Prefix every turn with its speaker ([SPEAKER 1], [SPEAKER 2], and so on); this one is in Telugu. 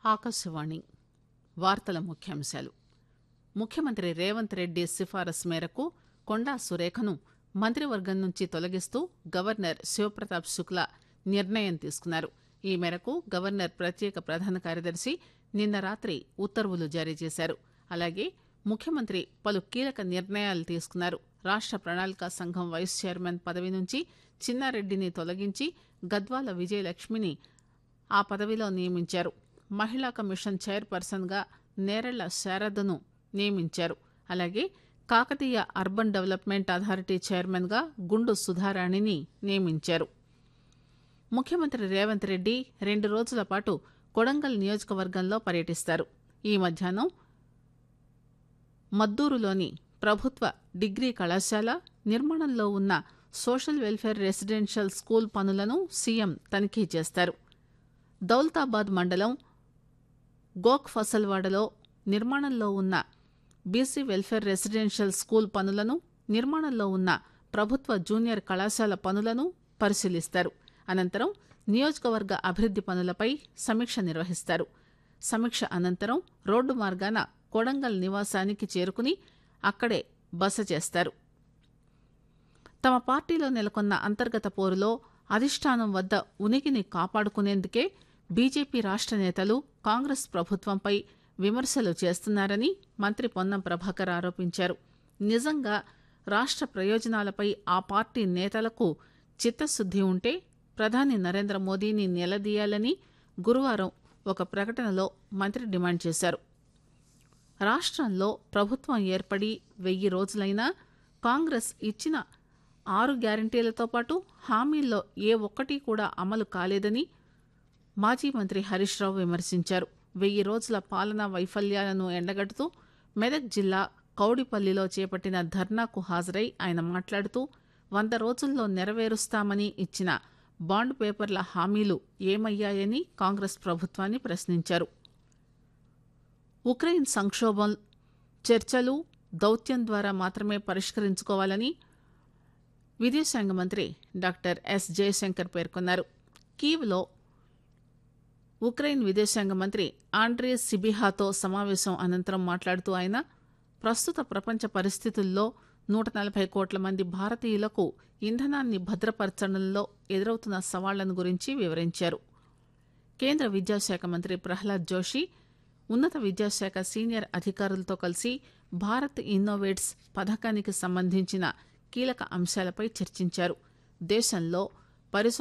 [SPEAKER 1] ఆకాశవాణి వార్తల ముఖ్యాంశాలు ముఖ్యమంత్రి రేవంత్ రెడ్డి సిఫారసు మేరకు కొండా సురేఖను మంత్రివర్గం నుంచి తొలగిస్తూ గవర్నర్ శివప్రతాప్ శుక్లా నిర్ణయం తీసుకున్నారు ఈ మేరకు గవర్నర్ ప్రత్యేక ప్రధాన కార్యదర్శి నిన్న రాత్రి ఉత్తర్వులు జారీ చేశారు అలాగే ముఖ్యమంత్రి పలు కీలక నిర్ణయాలు తీసుకున్నారు రాష్ట ప్రణాళికా సంఘం వైస్ చైర్మన్ పదవి నుంచి చిన్నారెడ్డిని తొలగించి గద్వాల విజయలక్ష్మిని ఆ పదవిలో నియమించారు మహిళా కమిషన్ చైర్పర్సన్ గా నేరెళ్ల శారదను నియమించారు అలాగే Kakatiya urban development authority chairman గా గుండు సుధారాణిని నియమించారు ముఖ్యమంత్రి రేవంత్ రెడ్డి రెండు రోజుల పాటు కొడంగల్ నియోజకవర్గంలో పర్యటిస్తారు ఈ మధ్యాహ్నం మద్దూరులోని ప్రభుత్వ డిగ్రీ కళాశాల నిర్మాణంలో ఉన్న సోషల్ వెల్ఫేర్ రెసిడెన్షియల్ స్కూల్ పనులను సీఎం తనిఖీ చేస్తారు దౌలతాబాద్ మండలం గోక్ ఫసల్వాడలో నిర్మాణంలో ఉన్న బీసీ వెల్ఫేర్ రెసిడెన్షియల్ స్కూల్ పనులను నిర్మాణంలో ఉన్న ప్రభుత్వ జూనియర్ కళాశాల పనులను పరిశీలిస్తారు అనంతరం నియోజకవర్గ అభివృద్ది పనులపై సమీక్ష నిర్వహిస్తారు సమీక్ష అనంతరం రోడ్డు మార్గాన కొడంగల్ నివాసానికి చేరుకుని అక్కడే బస చేస్తారు తమ పార్టీలో నెలకొన్న అంతర్గత పోరులో అధిష్టానం వద్ద ఉనికిని కాపాడుకునేందుకే బీజేపీ రాష్ట నేతలు కాంగ్రెస్ ప్రభుత్వంపై విమర్శలు చేస్తున్నారని మంత్రి పొన్నం ప్రభాకర్ ఆరోపించారు నిజంగా రాష్ట ప్రయోజనాలపై ఆ పార్టీ నేతలకు చిత్తశుద్ది ఉంటే ప్రధాని నరేంద్ర మోదీని నిలదీయాలని గురువారం ఒక ప్రకటనలో మంత్రి డిమాండ్ చేశారు రాష్టంలో ప్రభుత్వం ఏర్పడి వెయ్యి రోజులైనా కాంగ్రెస్ ఇచ్చిన ఆరు గ్యారంటీలతో పాటు హామీల్లో ఏ ఒక్కటి కూడా అమలు కాలేదని మాజీ మంత్రి హరీష్ రావు విమర్శించారు వెయ్యి రోజుల పాలనా వైఫల్యాలను ఎండగడుతూ మెదక్ జిల్లా కౌడిపల్లిలో చేపట్టిన ధర్నాకు హాజరై ఆయన మాట్లాడుతూ వంద రోజుల్లో నెరవేరుస్తామని ఇచ్చిన బాండ్ పేపర్ల హామీలు ఏమయ్యాయని కాంగ్రెస్ ప్రభుత్వాన్ని ప్రశ్నించారు ఉక్రెయిన్ సంక్షోభం చర్చలు దౌత్యం ద్వారా మాత్రమే పరిష్కరించుకోవాలని విదేశాంగ మంత్రి డాక్టర్ ఎస్ జయశంకర్ పేర్కొన్నారు కీవ్లో ఉక్రెయిన్ విదేశాంగ మంత్రి ఆండ్రే సిబిహాతో సమావేశం అనంతరం మాట్లాడుతూ ఆయన ప్రస్తుత ప్రపంచ పరిస్థితుల్లో నూట నలభై కోట్ల మంది భారతీయులకు ఇంధనాన్ని భద్రపరచడంలో ఎదురవుతున్న సవాళ్లను గురించి వివరించారు కేంద్ర విద్యాశాఖ మంత్రి ప్రహ్లాద్ జోషి ఉన్నత విద్యాశాఖ సీనియర్ అధికారులతో కలిసి భారత్ ఇన్నోవేట్స్ పథకానికి సంబంధించిన కీలక అంశాలపై చర్చించారు దేశంలో పరిశో